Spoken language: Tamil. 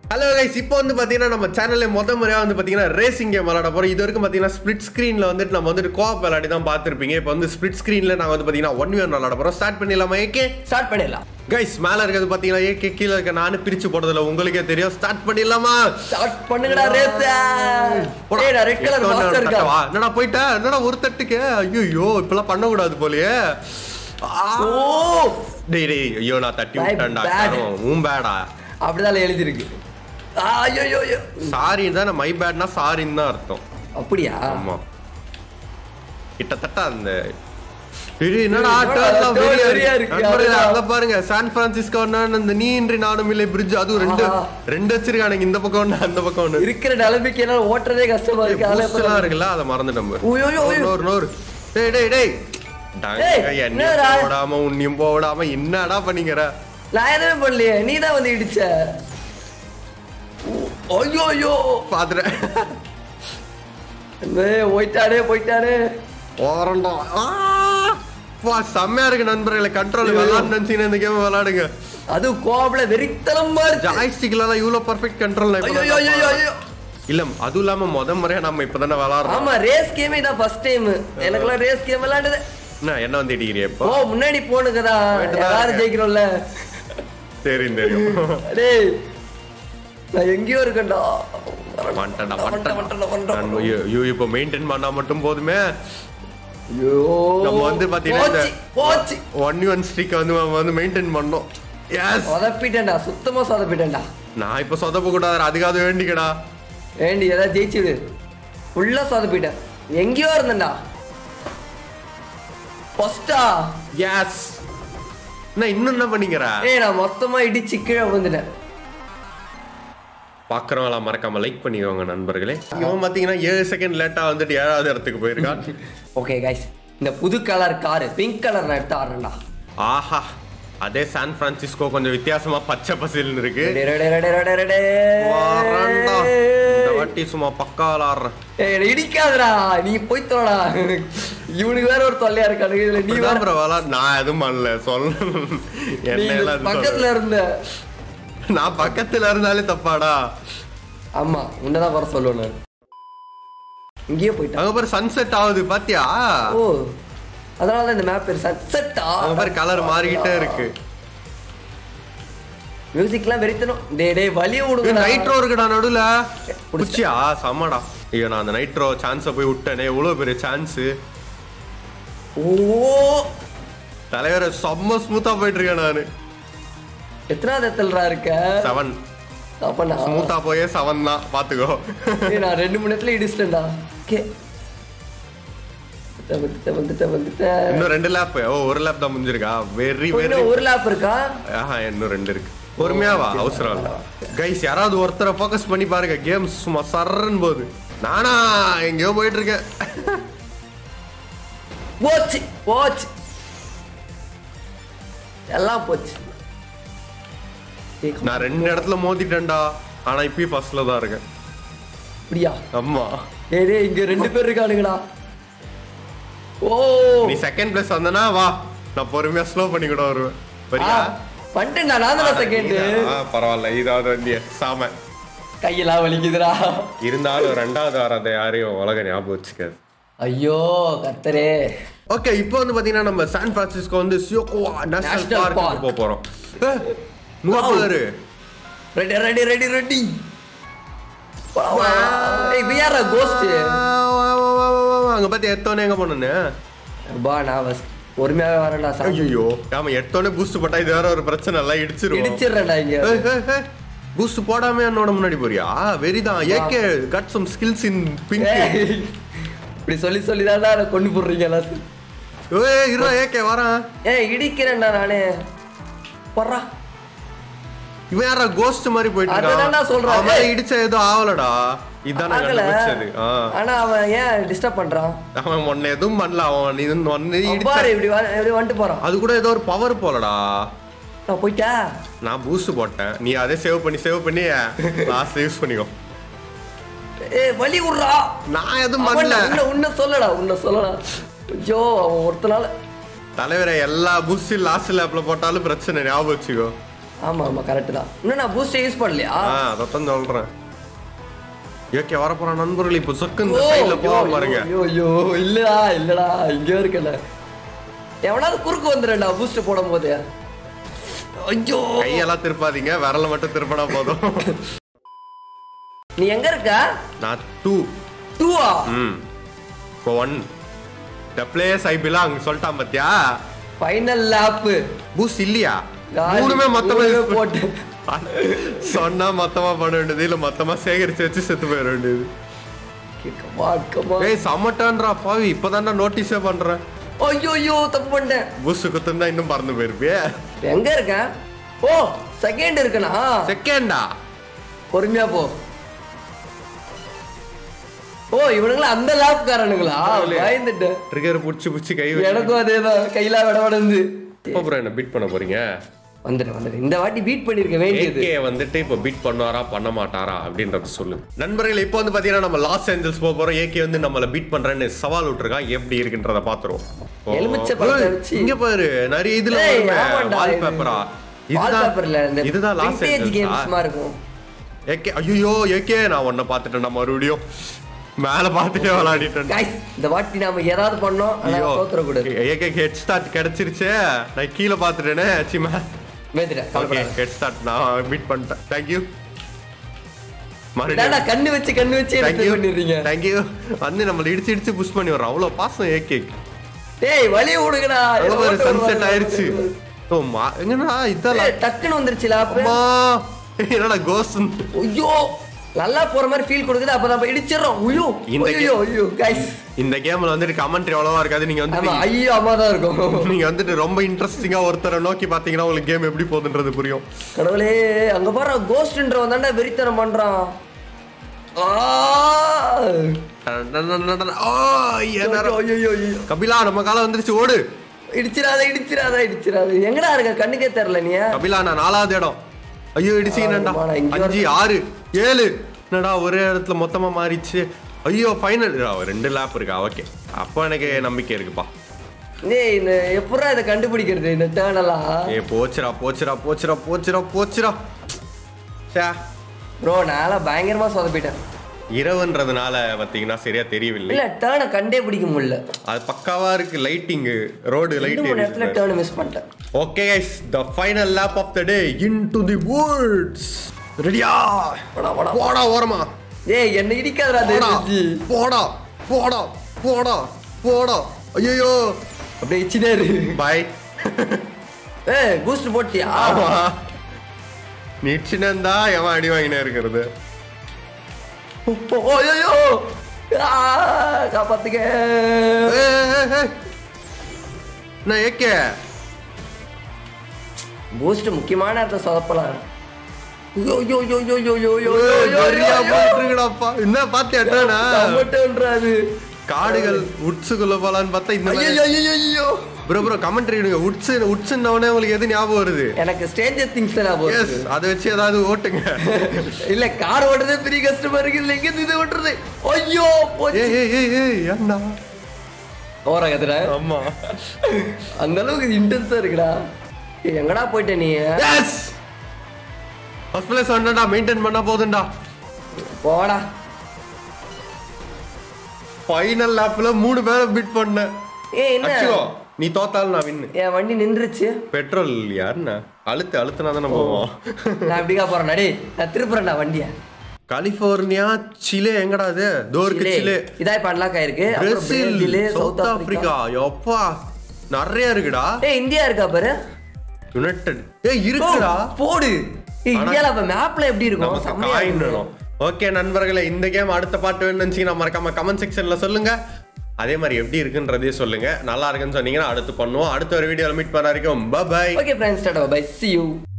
ஹலோ கைஸ் இப்போ வந்து பார்த்தீங்கன்னா நம்ம சேனல்ல முத முறையாக வந்து பார்த்தீங்கன்னா ரேசிங் கேம் விளாட போகிறோம் இது வரைக்கும் பார்த்தீங்கன்னா ஸ்பிளிட் ஸ்க்ரீனில் வந்துட்டு நம்ம வந்துட்டு கோப் விளையாடி தான் பார்த்துருப்பீங்க இப்போ வந்து ஸ்பிளிட் ஸ்க்ரீனில் நாங்கள் வந்து பார்த்தீங்கன்னா ஒன் ஒன் விளாட போகிறோம் ஸ்டார்ட் பண்ணிடலாமா ஏகே ஸ்டார்ட் பண்ணிடலாம் கைஸ் மேலே இருக்கிறது பார்த்தீங்கன்னா ஏகே கீழே இருக்க நானும் பிரிச்சு போடுறதுல உங்களுக்கே தெரியும் ஸ்டார்ட் பண்ணிடலாமா ஸ்டார்ட் பண்ணுங்கடா ரேஸ் போடா. ஏய் நான் ரெட் கலர் எத்தனை மாஸ்டர் இருக்கா தட்டவா? என்னடா போயிட்ட என்னடா ஒரு தட்டுக்கு ஐயோ இப்பெல்லாம் பண்ணக்கூடாது போலயே ஆ. ஓ டேய் டேய் ஐயோ நான் தட்டி My விட்டேன்டா bad. கருமம். உன் பேடா அப்படிதான் எழுதி இருக்கு ஐயோ ஐயோ ஐயோ சாரி தான் மை பேட்னா சாரின்னு தான் அர்த்தம் அப்படியா ஆமா கிட்டத்தட்ட அந்த இது என்னடா என்னடா ஆட்டோலாம் turn வெளிய வெளிய இருக்கு. இருக்கு. நண்பர்களே, அதுதான். அங்க பாருங்க சான் பிரான்சிஸ்கோ இந்த நீ இன்றி நானும் இல்லை பிரிட்ஜ் அதுவும் ரெண்டு ஆஹா. ரெண்டு வச்சிருக்கானுங்க இந்த பக்கம் ஒண்ணு அந்த பக்கம் ஒண்ணு இருக்கிற நிலைமைக்கு என்னால ஓட்டுறதே கஷ்டமா இருக்கு boost அதெல்லாம் எல்லாம் இருக்குல்ல அதை மறந்துட்டோம் பாரு. ஓய், ஓய், ஓய். நூறு நூறு டேய் டேய் டேய் டங்க, ஏய், என்னையும் என்னடா? போடாம உன்னையும் போடாம என்னடா பண்ணிக்கிற நான் எதுவுமே பண்ணலையே நீ தான் வந்து இடிச்ச ஓ, ஐயோ ஐயோ பாத்துறேன் ஏய், போயிட்டானே போயிட்டானே ஓரண்டா ஆ! வா செம்மையா இருக்கு நண்பர்களே கண்ட்ரோல் விளாட நினைச்சீங்கன்னா இந்த கேம் விளாடுங்க அது கோபல வெறித்தனமா இருக்கு ஜாய்ஸ்டிக்ல எல்லாம் இவ்வளவு பர்ஃபெக்ட் கண்ட்ரோல் ஐயோ ஐயோ ஐயோ ஐயோ இல்ல அதுவும் இல்லாம முத முறையா நம்ம இப்பதானே விளாடுறோம் ஆமா ரேஸ் கேமே தான் ஃபர்ஸ்ட் டைம் எனக்கெல்லாம் ரேஸ் கேம் விளையாண்டது என்ன என்ன வந்து இடிக்கிறிய இப்போ ஓ முன்னாடி போனுங்கதா போயிட்டு தான் எல்லாரும் இருக்கேன். ஜெயிக்கிறோம்ல தெரியும் தெரியும் டேய் நான் எங்கேயோ இருக்கேன்டா வந்துட்டேன்டா, வந்துட்டேன், வந்துட்டேன், வந்துட்டேன். நான் ஐயோ, ஐயோ, இப்போ மெயின்டைன் பண்ணா மட்டும் போதுமே ஐயோ நம்ம வந்து பாத்தீங்கன்னா இந்த- போச்சு, போச்சு ஒன் ஒன் ஸ்ட்ரீக் வந்து நம்ம வந்து மெயின்டைன் பண்ணோம் எஸ் சொதப்பிட்டேன்டா சுத்தமா சொதப்பிட்டேன்டா நான் இப்ப சொதப்ப கூடாது அதுக்காவது வேண்டிக்கடா வேண்டி ஏதாவது ஜெயிச்சுடு ஃபுல்லா சொதப்பிட்டேன் எங்கேயோ இருந்தேன்டா ஃபர்ஸ்டா எஸ் நான் இன்னும் என்ன பண்ணிக்கிற ஏய் நான் மொத்தமா இடிச்சு கீழே வந்துட்டேன் பாக்குறவங்களா மறக்காம லைக் பண்ணிக்கோங்க நண்பர்களே இவன் பாத்தீங்கன்னா ஏழு செகண்ட் லேட்டா வந்துட்டு ஏழாவது இடத்துக்கு போயிருக்கான் ஓகே கைஸ் இந்த புது கலர் காரு பிங்க் கலர் நான் எடுத்து ஆடுறேன்டா ஆஹா அதே சான் பிரான்சிஸ்கோ கொஞ்சம் வித்தியாசமா பச்சை பசில்னு இருக்கு ready, ready, ready, ready, ready. வரேன்டா. இந்த வாட்டி சும்மா பக்கா விளாடுறேன் ஏய், என்னை இடிக்காதடா நீ போய் தோடா இவனுக்கு வேற ஒரு தொல்லையா இருக்கானுங்க இதுல நீ வேற நீ விளாட நான் எதுவும் பண்ணல சொல்ல நீ என்ன இந்த எல்லாம் எதுவும் பக்கத்துல இருந்த சொல்லல. நான் பக்கத்துல இருந்தாலே தப்பாடா ஆமா உன்னதான் வர சொல்லுவேன் இங்கேயே போயிட்டான் அங்க பாரு சன்செட் ஆகுது பாத்தியா ஓ அதனால தான் இந்த மேப் பேர் சன்செட்டா அங்க பாரு கலர் மாறிக்கிட்டே இருக்கு மியூசிக்லாம் வெறித்தனும் டே டே வலிய விடுங்க நைட்ரோ இருக்குடா நடுவுல புடிச்சியா செம்மடா ஐயோ நான் அந்த நைட்ரோ சான்ஸ போய் விட்டேனே எவ்வளவு பெரிய சான்ஸ் ஓ தலைவரை செம்ம ஸ்மூத்தா போயிட்டு இருக்கேன் நானு எத்தனாவது எத்தல்ரா இருக்க செவன் அப்ப நான் ஸ்மூத்தா போயே செவன் தான் பாத்துக்கோ ஏய், நான் ரெண்டு மணி நேரத்துல இடிச்சிட்டேன்டா ஓகே வந்துட்டேன் வந்துட்டேன் வந்துட்டேன் இன்னும் ரெண்டு லேப் ஓ ஒரு லேப் தான் முடிஞ்சிருக்கா வெரி வெரி இன்னும் ஒரு லேப் இருக்கா ஆஹா இன்னும் ரெண்டு இருக்கு பொறுமையா வா அவசரம் இல்ல கைஸ் யாராவது ஒருத்தரை ஃபோக்கஸ் பண்ணி பாருங்க கேம் சும்மா சர்றன் போது நானா எங்கேயோ போயிட்டு இருக்கேன் போச்சு போச்சு எல்லாம் போச்சு ஏய், நான் ரெண்டு இடத்துல மோதிட்டேன்டா ஆனா இப்பயும் ஃபர்ஸ்ட்ல தான் இருக்கேன் அப்படியா ஆமா டேய் டேய் இங்க ரெண்டு பேர் இருக்கானுங்கடா ஓ நீ செகண்ட் பிளேஸ் வந்தனா வா நான் பொறுமையா ஸ்லோ பண்ணி கூட வருவேன் சரியா பண்ணிட்டேன்டா நான் தான் செகண்ட் ஆ, பரவாயில்ல இதாவது வண்டிய சாம கையெல்லாம் வலிக்குதுடா இருந்தாலும் ரெண்டாவது வாரத்தை யாரையும் உலக ஞாபகம் வச்சுக்காது ஐயோ கர்த்தரே ஓகே இப்போ வந்து பாத்தீங்கன்னா நம்ம சான் பிரான்சிஸ்கோ வந்து Sequoia national National park Park. போக போறோம் ஏ, இங்க Wow. பாரு ரெடி ரெடி ரெடி ரெடி ஏய் we are a ghost அங்க பாத்தி எடுத்தோன்னே எங்க போனேன்னு பா நான் பஸ் பொறுமையாவே வரேன்டா சாமி ஐயோ ஆமா எடுத்தோன்னே பூஸ்ட் போட்டா இது வேற ஒரு பிரச்சனை எல்லாம் இடிச்சிருவோம் இடிச்சிடுறேன்டா இங்க பூஸ்ட் போடாம என்னோட முன்னாடி போறியா வெரிதான் AK cut some skills in pink ஏய், இப்படி சொல்லி சொல்லி தான் கொண்டு போடுறீங்க எல்லாத்தையும் ஏய் இருடா ஏகே வரேன் ஏய் இடிக்கிறேன்டா நானே போடுறா இவன் யாரா கோஸ்ட் மாதிரி போயிட்டு அதுதான்டா இருக்கான் சொல்றேன். அவன் மேல ஏய். இடிச்ச எதுவும் ஆவலடா இதானே ஆகல கண்டுபிடிச்சது ஆ. ஆனா அவன் ஏன் டிஸ்டர்ப் பண்றான் அவன் உன்னை எதுவும் பண்ணல அவன் இது ஒன்னு இடிச்ச பாரு இப்படி வ- இப்படி வந்துட்டு போறான் அது கூட ஏதோ ஒரு பவர் போலடா நான் போயிட்டா நான் பூஸ்ட் போட்டேன் நீ அதே சேவ் பண்ணி சேவ் பண்ணி லாஸ்ட் யூஸ் பண்ணிக்கோ ஏய் வலி விடுறா நான் எதுவும் அவன் பண்ணல உன்னை உன்னை சொல்லடா உன்னை சொல்லடா ஐயோ அவன் ஒருத்தனால தலைவரை எல்லா பூஸ்ட் லாஸ்ட் லேப்ல போட்டாலும் பிரச்சனை ஞாபகம் வச்சுக்கோ ஆமா ஆமா கரெக்ட் தான் இன்னும் நான் பூஸ்டர் யூஸ் பண்ணலையா ஆ அதைத்தான் சொல்றேன் ஓகே வரப்போற நண்பர்கள் இப்போ சொக்கு இந்த ஓ, சைடுல ஐயோ, போக பாருங்க ஐயோ ஐயோ இல்லடா இல்லடா இங்க இருக்கல எவனாவது குறுக்கு வந்துடும்டா பூஸ்டர் போடும் போது ஐயோ கையெல்லாம் திருப்பாதீங்க விரல மட்டும் திருப்பினா போதும் நீ எங்க இருக்க நான் டூ டூவா ம் இப்போ one the place I belong சொல்லிட்டான் பாத்தியா ஃபைனல் லாப் பூஸ்ட் இல்லையா மூணுமே மொத்தமா use பண்ண- போட்டு சொன்னா மொத்தமா பண்ண வேண்டியது இல்ல மொத்தமா சேகரிச்சு வச்சு செத்து போயிட வேண்டியது கமான் கமான் ஏய் சமட்டான்றா பாவி இப்பதான்டா நோட்டீஸே பண்றேன் ஐயோ ஐயோ தப்பு பண்ணிட்டேன் பூஸ்ட் குத்துந்தா இன்னும் பறந்து போயிருப்பியே எங்க இருக்கேன் ஓ செகண்ட் இருக்கனா செகண்டா பொறுமையா போ ஓ இவனுங்களா அந்த லேப் காரனுங்களா பயந்துட்டேன் ட்ரிகர் புடிச்சு புடிச்சு கை வச்சு எனக்கும் அதேதான் கையில விட விடந்து அப்புறம் என்ன பீட் பண்ண போறீங்க வந்துட்டேன் வந்துட்டேன் இந்த வாட்டி பீட் பண்ணிருக்க வேண்டியது ஏகே வந்துட்டு இப்போ பீட் பண்ணுவாரா பண்ண மாட்டாரா அப்படின்றத சொல்லு நண்பர்கள் இப்போ வந்து பாத்தீங்கன்னா நம்ம லாஸ் ஏஞ்சல்ஸ் போக போறோம் ஏகே வந்து நம்மள பீட் பண்றேன்னு சவால் விட்டுருக்கான் எப்படி இருக்குன்றத பாத்துருவோம் ஓ. எலுமிச்சை பழத்தை ஏய், வச்சு. இங்க பாரு நிறைய இதுல ஏய், ஆமாண்டா, வால் இது. பேப்பரா வால்பேப்பர்ல இந்த இதுதான் லாஸ் vintage games ஏஞ்சல்ஸ் மாதிரி இருக்கும் ஏகே ஐயோ ஏகே நான் உன்னை பார்த்துட்டேன் நான் மறுபடியும் மேல பார்த்துட்டே விளையாடிட்டேன் Guys, இந்த வாட்டி நாம ஏதாவது பண்ணோம் ஆனா ஐயோ தோத்துறக்கூடாது ஏகே ஹெட் ஸ்டார்ட் கிடைச்சிருச்சே நான் கீழே பார்த்துட்டேனே சிமா வேத்துட்டேன் ஓகே கவலைப்படாத. ஹெட் ஸ்டார்ட் நான் பீட் பண்ணிட்டேன் தேங்க்யூ இதான்டா, மறுபடியும் கண்ணு வச்சு கண்ணு வச்சு எடுத்து தேங்க்யூ பண்ணிடுறீங்க தேங்க்யூ வந்து நம்மள இடிச்சு இடிச்சு புஷ் பண்ணி வரோம் அவ்வளவு பாசம் ஏகே டேய் வழி விடுங்கடா அவ்வளவு ஒரு ஓட்டு சன்செட் வருவாங்க. ஆயிருச்சு ஓ மா எங்கடா இதெல்லாம் ஏய், டக்குன்னு வந்துருச்சுல அப்ப அம்மா என்னடா கோஸ்ட் ஐயோ நல்லா போற மாதிரி ஃபீல் கொடுக்குது அப்ப நம்ம இடிச்சிடுறோம் ஐயோ இந்த ஐயோ ஐயோ கைஸ் இந்த கேம்ல வந்துட்டு கமெண்ட்ரி அவ்வளவா இருக்காது நீங்க ஆமா வந்து ஐயோ அம்மா தான் இருக்கும் நீங்க வந்துட்டு ரொம்ப இன்ட்ரெஸ்டிங்கா ஒருத்தரை நோக்கி பாத்தீங்கன்னா உங்களுக்கு கேம் எப்படி போகுதுன்றது புரியும் கடவுளே அங்க பாரு கோஸ்ட்ன்றவன் தான்டா வெறித்தனம் பண்றான் ஆ! ஓ என்ன ஐயோ, ஐயோ, ஐயோ. கபிலா நம்ம காலம் வந்துருச்சு ஓடு இடிச்சிராத இடிச்சிராத இடிச்சிராத எங்கடா இருக்க கண்ணுக்கே தெரியல நீ கபிலா நான் நாலாவது இடம் ஐயோ இடிச்சீங்கடா ஆமா, நான் இங்க அஞ்சு ஆறு ஏழு என்னடா ஒரே இடத்துல மொத்தமா மாறிச்சு ஐயோ ஃபைனல் ரெண்டு லேப் இருக்கா ஓகே அப்போ எனக்கு நம்பிக்கை இருக்குப்பா டேய் இந்த எப்படா இதை கண்டுபிடிக்கிறது இந்த டேர்ன் எல்லாம் ஏ போச்சுடா போச்சுடா போச்சுடா போச்சுடா போச்சுடா சே ப்ரோ நான் பயங்கரமா சொதப்பிட்டேன் இரவுன்றதுனால பார்த்தீங்கன்னா சரியா தெரியவில்லை இல்ல டேர்னை கண்டே பிடிக்க முடியல அது பக்காவா இருக்கு லைட்டிங் ரோடு ரெண்டு மூணு இடத்துல லைட் டேர்ன் மிஸ் பண்ணிட்டேன் okay guys the final lap of the day into the woods ரெடியா போடா, போடா. போடா ஓரமா ஏய் என்ன இடிக்காதடா போடா தேவஜி போடா போடா போடா போடா ஐயோ அப்படியே இச்சினே இரு பாய் ஏய் பூஸ்ட் போட்டியா ஆமா நீ சின்னந்தா எவன் அடி வாங்கினே இருக்கிறது ஓ ஐயோ காப்பாத்துக்க ஏய், ஏய், ஏய். நான் ஏக்கே பூஸ்ட் முக்கியமான இடத்த சொதப்பலாம் ஐயோ ஐயோ ஐயோ ஐயோ ஐயோ ஐயோ ஐயோ ஐயோ சரியா போயிட்டு இருக்குடாப்பா என்ன பாத்தியாட்டானா சமட்டன்றாது காடுகள் உட்ஸுக்குள்ள போலான்னு பார்த்தா இந்த ஐயோ ஐயோ ஐயோ ப்ரோ ப்ரோ கமெண்ட்ரி இடுங்க உட்ஸ் உட்ஸ்ன்னவனே உங்களுக்கு எது ஞாபகம் வருது எனக்கு ஸ்டேஞ்சர் திங்ஸ் தான் ஞாபகம் எஸ் வருது. அதை வச்சு ஏதாவது ஓட்டுங்க இல்ல கார் ஓட்டுறதே பெரிய கஷ்டமா இருக்கு இல்ல எங்க இருந்து இது ஓட்டுறது ஐயோ போச்சு ஏய் ஏய் ஏய் ஏய் ஏன்டா ஓர கத்துற ஆமா அந்த அளவுக்கு இன்டென்ஸா இருக்குடா ஏய், எங்கடா போயிட்ட நீ எஸ் ஃபர்ஸ்ட் பிளேஸ் வந்தடா மெயின்டைன் பண்ணா போதும்டா போடா ஃபைனல் லேப்ல மூணு பேரை பீட் பண்ணேன் ஏய் என்ன அச்சோ நீ தோத்தாலும் நான் வின்னு என் வண்டி நின்றுச்சு பெட்ரோல் யாருண்ணா அழுத்து அழுத்துனா தானே போவோம் நான் இப்படிக்கா போறேன் டேய் நான் திருப்புறேன்டா வண்டிய கலிபோர்னியா சிலே எங்கடா இது தோருக்கு சிலே இதா இப்ப அன்லாக் ஆயிருக்கு அப்புறம் பிரேசில் பிரேசில், சவுத் ஆப்பிரிக்கா எப்பா நிறைய இருக்குடா ஏய் இந்தியா இருக்கா பாரு யுனைடெட் ஏய் இருக்குடா ஓ, போடு ஏய், இந்தியால அப்ப மேப்ல எப்படி இருக்கும் நமக்கு செம்மையா காயின் இருக்கும். வேணும் ஓகே நண்பர்களே இந்த கேம் அடுத்த பாட்டு வேணும்னு நினைச்சீங்கன்னா மறக்காம கமெண்ட் செக்ஷன்ல சொல்லுங்க அதே மாதிரி எப்படி இருக்குன்றதே சொல்லுங்க நல்லா இருக்குன்னு சொன்னீங்கன்னா அடுத்து பண்ணுவோம் அடுத்த ஒரு வீடியோல மீட் பண்ண வரைக்கும் பை ஓகே ஃப்ரெண்ட்ஸ் டாடா பை see you